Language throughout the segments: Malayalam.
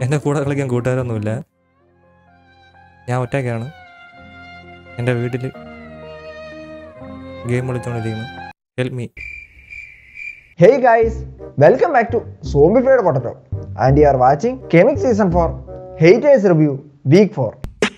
എൻ്റെ കൂടെ കളിക്കാൻ കൂട്ടുകാരൊന്നുമില്ല ഞാൻ ഒറ്റയ്ക്കാണ് എൻ്റെ വീട്ടിൽ ഗെയിം കളിച്ചുകൊണ്ടിരിക്കുന്നു help me Hey guys, welcome back to Zombified Potato and you are watching Chemic Season 4 Haters Review Week 4.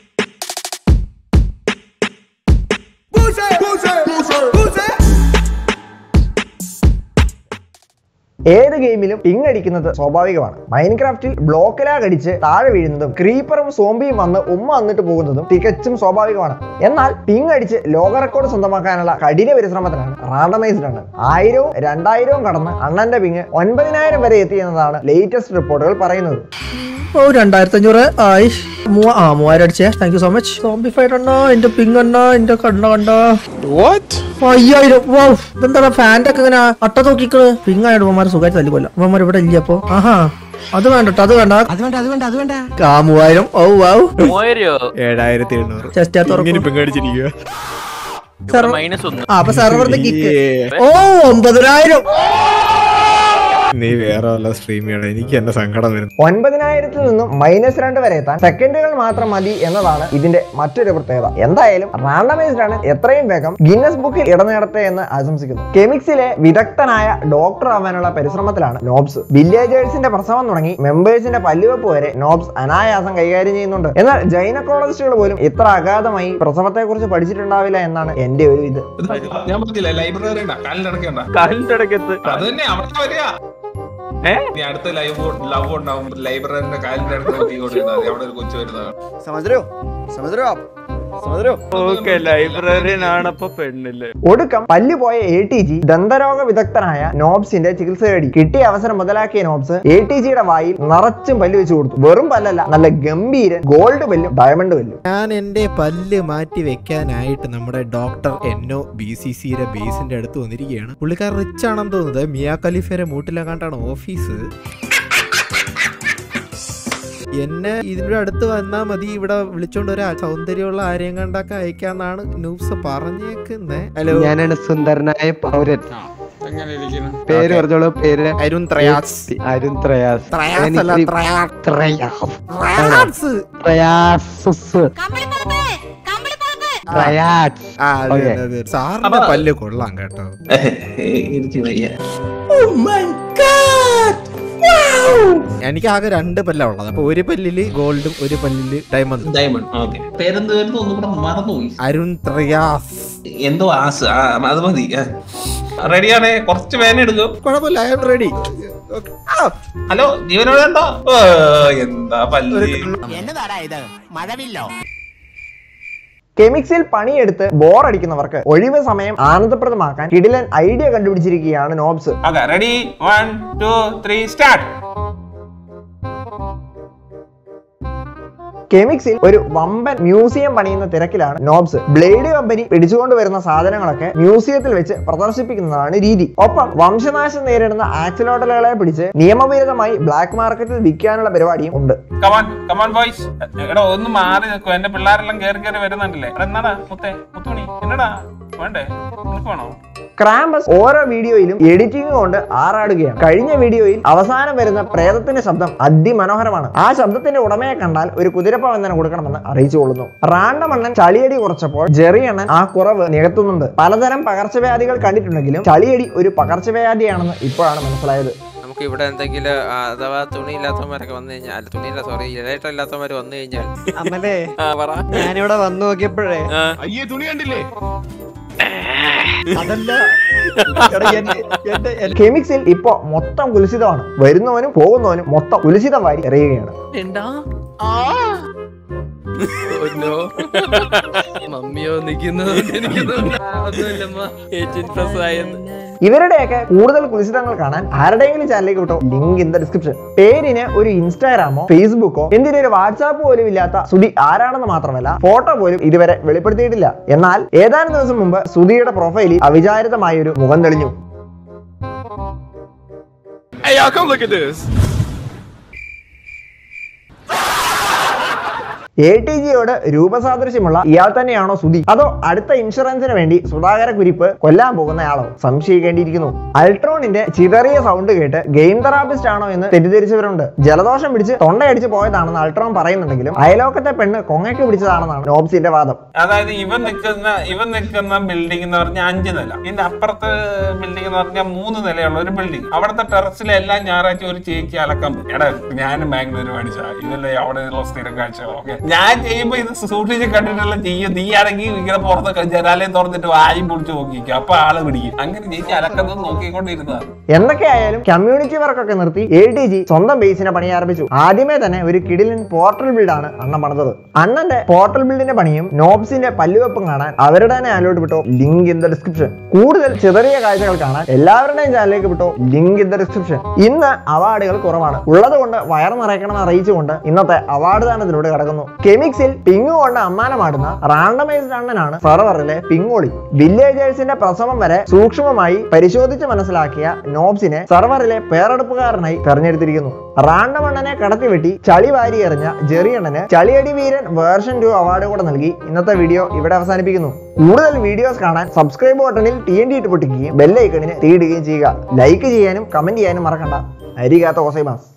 ഏത് ഗെയിമിലും പിങ് അടിക്കുന്നത് സ്വാഭാവികമാണ് മൈൻക്രാഫ്റ്റിൽ ബ്ലോക്കിലാഗ് അടിച്ച് താഴെ വീഴുന്നതും ക്രീപ്പറും സോംബിയും വന്ന് ഉമ്മ വന്നിട്ട് പോകുന്നതും തികച്ചും സ്വാഭാവികമാണ് എന്നാൽ പിങ് അടിച്ച് ലോക റെക്കോർഡ് സ്വന്തമാക്കാനുള്ള കഠിന പരിശ്രമത്തിനാണ് റാൻഡമൈസ്ഡ് ആണ് ആയിരവും രണ്ടായിരവും കടന്ന് അണ്ണന്റെ പിങ് ഒൻപതിനായിരം വരെ എത്തി എന്നതാണ് ലേറ്റസ്റ്റ് റിപ്പോർട്ടുകൾ പറയുന്നത് ഓ രണ്ടായിരത്തി അഞ്ഞൂറ് ആയിഷ് മൂവ ആ മൂവായിരം അടിച്ചേ thank you so much zombified അണ്ണ എന്റെ പിങ് അണ്ണ എന്റെ കണ്ണ കണ്ട അയ്യായിരം വൗ ഇതെന്താ ഫാൻ്റെ ഒക്കെ ഇങ്ങനെ അട്ട നോക്കിക്കള് പിങ് ആയിട്ട് ഉമ്മമാരെ സുഖമായിട്ട് തല്ലിക്കൊല്ല ഉമ്മമാർ ഇവിടെ ഇല്ല അപ്പൊ ആഹാ അത് വേണ്ട ട്ടോ, അത് വേണ്ട അത് വേണ്ട അത് വേണ്ട അത് വേണ്ട ആ മൂവായിരം ഓ വൗ മൂവായിരോ ഏഴായിരത്തി എണ്ണൂറ് ചെസ്റ്റ് തുറക്കും പെങ്ങടിച്ചിരിക്കുക Server- മൈനസ് ഒന്ന് ആ അപ്പൊ സെർവറിന്റെ കിക്ക് ഓ ഒമ്പതിനായിരം നീ വേറെ വല്ല സ്ട്രീം ചെയ്യണം എനിക്ക് എന്നെ സങ്കടം വരുന്നു ഒൻപതിനായിരത്തിൽ നിന്നും മൈനസ് രണ്ട് വരെ എത്താൻ സെക്കൻഡുകൾ മാത്രം മതി എന്നതാണ് ഇതിന്റെ മറ്റൊരു പ്രത്യേകത എന്തായാലും റാൻഡമൈസ്ഡ് ആണ് എത്രയും വേഗം ഗിന്നസ് ബുക്കിൽ ഇടം നേടട്ടെ എന്ന് ആശംസിക്കുന്നു കെമിക്സിലെ വിദഗ്ധനായ ഡോക്ടർ ആവാനുള്ള പരിശ്രമത്തിലാണ് നോബ്സ് വില്ലേജേഴ്സിന്റെ പ്രസവം തുടങ്ങി മെമ്പേഴ്സിന്റെ പല്ലുവെപ്പ് വരെ നോബ്സ് അനായാസം കൈകാര്യം ചെയ്യുന്നുണ്ട് എന്നാൽ ജൈനക്കോളജിസ്റ്റുകൾ പോലും ഇത്ര അഗാധമായി പ്രസവത്തെ കുറിച്ച് പഠിച്ചിട്ടുണ്ടാവില്ല എന്നാണ് എന്റെ ഒരു ഇത് ഞാൻ പറഞ്ഞില്ല ലൈബ്രറി കാലിന്റെ ഇടയ്ക്കുണ്ട കാലിന്റെ ഇടയ്ക്കത്ത് അത് തന്നെ അവിടെ വരിക ഇനി അടുത്ത ലൈവ് ലവ് ഉണ്ടാവും ലൈബ്രറിന്റെ കാലിന്റെ അടുത്ത് നോക്കിക്കൊണ്ടിരുന്നാൽ മതി. അവിടെ ഒരു കൊച്ചു വരുന്നതാണ് ഓക്കെ ലൈബ്രറിയനാണ് അപ്പൊ പെണ്ണില്ലേ ഒടുക്കം പല്ല് പോയ എ ടി ജി ദന്തരോഗ വിദഗ്ധനായ നോബ്സിന്റെ ചികിത്സ തേടി കിട്ടിയ അവസരം മുതലാക്കിയ നോബ്സ് എ ടി ജിയുടെ വായിൽ നിറച്ചും പല്ല് വെച്ച് കൊടുത്തു വെറും പല്ലല്ല നല്ല ഗംഭീരൻ ഗോൾഡ് പല്ലും ഡയമണ്ട് പല്ലും ഞാൻ എന്റെ പല്ല് മാറ്റി വെക്കാനായിട്ട് നമ്മുടെ ഡോക്ടർ എന്നോ ബി സി സിയുടെ ബേസിന്റെ അടുത്ത് വന്നിരിക്കുകയാണ് പുള്ളിക്കാർ റിച്ച് ആണെന്ന് തോന്നുന്നത് മിയാ ഖലീഫയുടെ മൂട്ടിലെങ്ങാണ്ടാണ് ഓഫീസ് എന്നെ ഇതിന്റെ അടുത്ത് വന്നാൽ മതി ഇവിടെ വിളിച്ചോണ്ട് ഒരു സൗന്ദര്യമുള്ള ആരെയും കണ്ടൊക്കെ അയക്കാന്നാണ് ന്യൂസ് പറഞ്ഞേക്കുന്നേ ഹലോ ഞാനാണ് സുന്ദരനായ പൗരൻ പേര് പറഞ്ഞോളൂ പേര് അരുൺ ത്രയാസ് അരുൺ ത്രയാസ് ത്രയാസ് അല്ല എനിക്ക് ത്രയാസ് ത്രയാസ് ത്രയാസ് ത്രയാസസ് ത്രയാസ് ആ, അതെ, Okay. അതെ, അതെ. സാറിന്റെ പല്ല് കൊള്ളാം കേട്ടോ എനിക്ക് ആകെ രണ്ട് പല്ല ഉള്ളത് അപ്പൊ ഒരു പല്ലില് ഗോൾഡും ഒരു പല്ലില് ഡയമണ്ടും ഡയമണ്ട് ഓക്കെ പേരെന്ത് വരുന്നു ഒന്നും കൂടെ മറന്നുപോയി അരുൺ ത്രയാസ് എന്തോ ആസ് ആ അത് മതി റെഡിയാണേ കുറച്ച് പേന എടുക്കും കുഴപ്പമില്ല ഐ എം റെഡി ഹലോ ജീവനോടെ ഉണ്ടോ ഓ, എന്താ പല്ല് കെമിക്സിൽ പണിയെടുത്ത് ബോർ അടിക്കുന്നവർക്ക് ഒഴിവ് സമയം ആനന്ദപ്രദമാക്കാൻ കിടിലൻ ഐഡിയ കണ്ടുപിടിച്ചിരിക്കുകയാണ് noobs okay ready one two three start കെമിക്സിൽ ഒരു വമ്പൻ മ്യൂസിയം പണിയുന്ന തിരക്കിലാണ് നോബ്സ് ബ്ലേഡ് കമ്പനി പിടിച്ചുകൊണ്ട് വരുന്ന സാധനങ്ങളൊക്കെ മ്യൂസിയത്തിൽ വെച്ച് പ്രദർശിപ്പിക്കുന്നതാണ് രീതി ഒപ്പം വംശനാശം നേരിടുന്ന ആക്സിലോട്ടലുകളെ പിടിച്ച് നിയമവിരുദ്ധമായി ബ്ലാക്ക് മാർക്കറ്റിൽ വിൽക്കാനുള്ള പരിപാടിയും ഉണ്ട് കമാൻ കമാൻ ബോയ്സ് എടാ ഒന്ന് മാറി നിൽക്കും എന്റെ പിള്ളേരെല്ലാം കേറി കേറി വരുന്നുണ്ടല്ലേ എടാ എന്നാടാ മുത്തേ മുത്തുമണി എന്നടാ വേണ്ടേ നിനക്ക് വേണോ ക്രാമ്പസ് ഓരോ വീഡിയോയിലും എഡിറ്റിംഗ് കൊണ്ട് ആറാടുകയാണ് കഴിഞ്ഞ വീഡിയോയിൽ അവസാനം വരുന്ന പ്രേതത്തിന്റെ ശബ്ദം അതിമനോഹരമാണ് ആ ശബ്ദത്തിന്റെ ഉടമയെ കണ്ടാൽ ഒരു കുതിരപ്പ വന്ദനം കൊടുക്കണമെന്ന് അറിയിച്ചു കൊള്ളുന്നു റാണ്ടം അണ്ണൻ ചളിയടി കുറച്ചപ്പോൾ ജെറി അണ്ണൻ ആ കുറവ് നികത്തുന്നുണ്ട് പലതരം പകർച്ചവ്യാധികൾ കണ്ടിട്ടുണ്ടെങ്കിലും ചളിയടി ഒരു പകർച്ചവ്യാധിയാണെന്ന് ഇപ്പോഴാണ് മനസ്സിലായത് നമുക്ക് ഇവിടെ എന്തെങ്കിലും ആ, അഥവാ തുണി ഇല്ലാത്തവന്മാരൊക്കെ വന്നു കഴിഞ്ഞാൽ അല്ല തുണിയില്ല സോറി ഇലക്ട്ര ഇല്ലാത്തവന്മാർ വന്നു കഴിഞ്ഞാൽ അമ്മലേ ആ പറ ഞാനിവിടെ വന്നു നോക്കിയപ്പോഴേ ആ, അയ്യേ തുണി കണ്ടില്ലേ അതല്ല എടാ, എന്റെ- എന്റെ എന്റെ- കെമിക്സിൽ ഇപ്പോ മൊത്തം കുലുഷിതമാണ് വരുന്നവനും പോകുന്നവനും മൊത്തം കുലുഷിതം വാരി എറിയുകയാണ് എന്താ Oh no. മമ്മിയോ നിക്കുന്നത് എനിക്ക് തോന്നുന്നു. ഒന്നുമില്ലമ്മ. 18 plus ആയെന്ന്. ഇവരുടെയൊക്കെ കൂടുതൽ കുലിശിതങ്ങൾ കാണാൻ ആരുടെയെങ്കിലും ചാനലിലേക്ക് വിട്ടോ ലിങ്ക് ഇൻ ദ ഡിസ്ക്രിപ്ഷൻ പേരിന് ഒരു ഇൻസ്റ്റാഗ്രാമോ ഫേസ്ബുക്കോ എന്തിനൊരു വാട്സാപ്പ് പോലും ഇല്ലാത്ത സുധി ആരാണെന്ന് മാത്രമല്ല ഫോട്ടോ പോലും ഇതുവരെ വെളിപ്പെടുത്തിയിട്ടില്ല എന്നാൽ ഏതാനും ദിവസം മുമ്പ് സുധിയുടെ പ്രൊഫൈലിൽ അവിചാരിതമായ ഒരു മുഖം തെളിഞ്ഞു Hey y'all, come look at this. A T ജിയോട് രൂപസാദൃശ്യമുള്ള ഇയാൾ തന്നെയാണോ സുധി അതോ അടുത്ത ഇൻഷുറൻസിന് വേണ്ടി സുധാകര കുരിപ്പ് കൊല്ലാൻ പോകുന്നയാളോ സംശയിക്കേണ്ടിയിരിക്കുന്നു അൾട്രോണിന്റെ ചിതറിയ സൗണ്ട് കേട്ട് ഗെയിം തെറാപ്പിസ്റ്റ് ആണോ എന്ന് തെറ്റിദ്ധരിച്ചവരുണ്ട് ജലദോഷം പിടിച്ച് തൊണ്ടയടിച്ച് പോയതാണെന്ന് അൾട്രോൺ പറയുന്നുണ്ടെങ്കിലും അയലോക്കത്തെ പെണ്ണ് കൊങ്ങയ്ക്ക് പിടിച്ചതാണെന്നാണ് നോബ്സിന്റെ വാദം അതായത് ഇവൻ നിൽക്കുന്ന ഇവൻ നിൽക്കുന്ന ബിൽഡിംഗ് എന്ന് പറഞ്ഞാൽ അഞ്ച് നില ഇതിന്റെ അപ്പുറത്തെ ബിൽഡിംഗ് എന്ന് പറഞ്ഞാൽ മൂന്ന് നിലയുള്ള ഒരു ബിൽഡിംഗ് അവിടുത്തെ ടെറസിലെ എല്ലാം ഞായറാഴ്ച ഒരു ചേച്ചി അലക്കാൻ പോകും എടാ ഞാനും ബാംഗ്ലൂർ മേടിച്ച ഇതല്ലേ അവിടെ ഉള്ള സ്ഥിരം കാഴ്ചകൾ ഓക്കെ ഞാൻ ചെയ്യുമ്പോ ഇത് സൂക്ഷിച്ച് കണ്ടിട്ടുള്ള ചെയ്യും നീ ആണെങ്കിൽ ഇങ്ങനെ പുറത്ത് ജനാലയം തുറന്നിട്ട് വായും പൊളിച്ച് നോക്കിക്കും അപ്പൊ ആള് പിടിക്കും അങ്ങനെ ചേച്ചി അലക്കുന്നത് നോക്കിക്കൊണ്ടിരുന്നതാണ് എന്തൊക്കെയായാലും കമ്മ്യൂണിറ്റി വർക്കൊക്കെ നിർത്തി എ ടി ജി സ്വന്തം ബേസിനെ പണി ആരംഭിച്ചു ആദ്യമേ തന്നെ ഒരു കിടിലൻ പോർട്ടൽ ബിൽഡാണ് അണ്ണൻ പണിതത് അണ്ണന്റെ പോർട്ടൽ ബിൽഡിന്റെ പണിയും നോബ്സിന്റെ പല്ലുവെപ്പും കാണാൻ അവരുടെ തന്നെ ചാനലോട്ട് വിട്ടോ ലിങ്ക് ഇൻ ദ ഡിസ്ക്രിപ്ഷൻ കൂടുതൽ ചെറിയ കാഴ്ചകൾ കാണാൻ എല്ലാവരുടെയും ചാനലിലേക്ക് വിട്ടോ ലിങ്ക് ഇൻ ദ ഡിസ്ക്രിപ്ഷൻ ഇന്ന് അവാർഡുകൾ കുറവാണ് ഉള്ളത് കൊണ്ട് വയർ നിറയ്ക്കണമെന്ന് അറിയിച്ചുകൊണ്ട് ഇന്നത്തെ അവാർഡ് ദാനത്തിലൂടെ കടക്കുന്നു കെമിക്സിൽ പിങ്ങു കൊണ്ട് അമ്മാനമാടുന്ന റാൻഡമൈസ്ഡ് അണ്ണനാണ് സെർവറിലെ പിങ്ങോളി വില്ലേജേഴ്സിന്റെ പ്രസവം വരെ സൂക്ഷ്മമായി പരിശോധിച്ച് മനസ്സിലാക്കിയ നോബ്സിനെ സെർവറിലെ പേരെടുപ്പുകാരനായി തെരഞ്ഞെടുത്തിരിക്കുന്നു റാൻഡം അണ്ണനെ കടത്തിവെട്ടി ചളി വാരി എറിഞ്ഞ ജെറിയണ്ണന് ചളിയടി വീരൻ വേർഷൻ ടു അവാർഡ് കൂടെ നൽകി ഇന്നത്തെ വീഡിയോ ഇവിടെ അവസാനിപ്പിക്കുന്നു കൂടുതൽ വീഡിയോസ് കാണാൻ സബ്സ്ക്രൈബ് ബട്ടണിൽ ടി എൻ ഡി ഇട്ട് പൊട്ടിക്കുകയും ബെല്ലൈക്കണിന് തീയിടുകയും ചെയ്യുക ലൈക്ക് ചെയ്യാനും കമന്റ് ചെയ്യാനും മറക്കണ്ട അരികാത്ത ഓസൈമാസ്